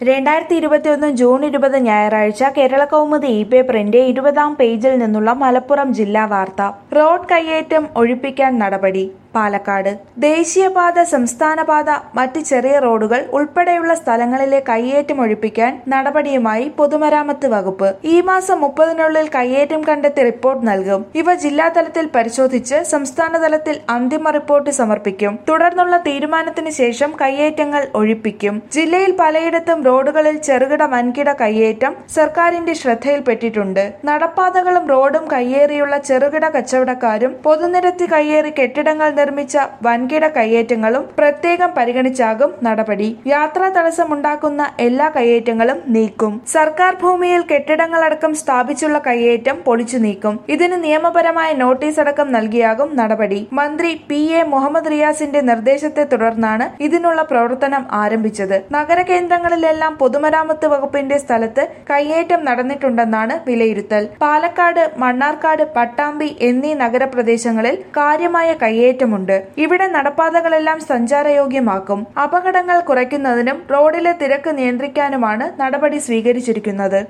രണ്ടായിരത്തി ഇരുപത്തിയൊന്ന് ജൂൺ ഇരുപത് ഞായറാഴ്ച കേരള കൗമുദി ഇ പേപ്പറിന്റെ ഇരുപതാം പേജിൽ നിന്നുള്ള മലപ്പുറം ജില്ലാ വാർത്ത റോഡ് കയ്യേറ്റം ഒഴിപ്പിക്കാൻ നടപടി പാലക്കാട് ദേശീയപാത സംസ്ഥാനപാത മറ്റ് ചെറിയ റോഡുകൾ ഉൾപ്പെടെയുള്ള സ്ഥലങ്ങളിലെ കയ്യേറ്റം ഒഴിപ്പിക്കാൻ നടപടിയുമായി പൊതുമരാമത്ത് വകുപ്പ് ഈ മാസം മുപ്പതിനുള്ളിൽ കയ്യേറ്റം കണ്ടെത്തി റിപ്പോർട്ട് നൽകും ഇവ ജില്ലാതലത്തിൽ പരിശോധിച്ച് സംസ്ഥാന തലത്തിൽ അന്തിമ റിപ്പോർട്ട് സമർപ്പിക്കും തുടർന്നുള്ള തീരുമാനത്തിന് ശേഷം കയ്യേറ്റങ്ങൾ ഒഴിപ്പിക്കും ജില്ലയിൽ പലയിടത്തും റോഡുകളിൽ ചെറുകിട വൻകിട കയ്യേറ്റം സർക്കാരിന്റെ ശ്രദ്ധയിൽപ്പെട്ടിട്ടുണ്ട് നടപ്പാതകളും റോഡും കയ്യേറിയുള്ള ചെറുകിട കച്ചവടക്കാരും പൊതുനിരത്തി കയ്യേറി കെട്ടിടങ്ങൾ നിർമ്മിച്ച വൻകിട കയ്യേറ്റങ്ങളും പ്രത്യേകം പരിഗണിച്ചാകും നടപടി യാത്രാ തടസ്സമുണ്ടാക്കുന്ന എല്ലാ കയ്യേറ്റങ്ങളും നീക്കും സർക്കാർ ഭൂമിയിൽ കെട്ടിടങ്ങളടക്കം സ്ഥാപിച്ചുള്ള കയ്യേറ്റം പൊളിച്ചു നീക്കും ഇതിന് നിയമപരമായ നോട്ടീസ് അടക്കം നൽകിയാകും നടപടി മന്ത്രി പി എ മുഹമ്മദ് റിയാസിന്റെ നിർദ്ദേശത്തെ തുടർന്നാണ് ഇതിനുള്ള പ്രവർത്തനം ആരംഭിച്ചത് നഗരകേന്ദ്രങ്ങളിലെല്ലാം പൊതുമരാമത്ത് വകുപ്പിന്റെ സ്ഥലത്ത് കയ്യേറ്റം നടന്നിട്ടുണ്ടെന്നാണ് വിലയിരുത്തൽ പാലക്കാട് മണ്ണാർക്കാട് പട്ടാമ്പി എന്നീ നഗരപ്രദേശങ്ങളിൽ കാര്യമായ കയ്യേറ്റമുണ്ട് ഇവിടെ നടപ്പാതകളെല്ലാം സഞ്ചാരയോഗ്യമാക്കും അപകടങ്ങൾ കുറയ്ക്കുന്നതിനും റോഡിലെ തിരക്ക് നിയന്ത്രിക്കാനുമാണ് നടപടി സ്വീകരിച്ചിരിക്കുന്നത്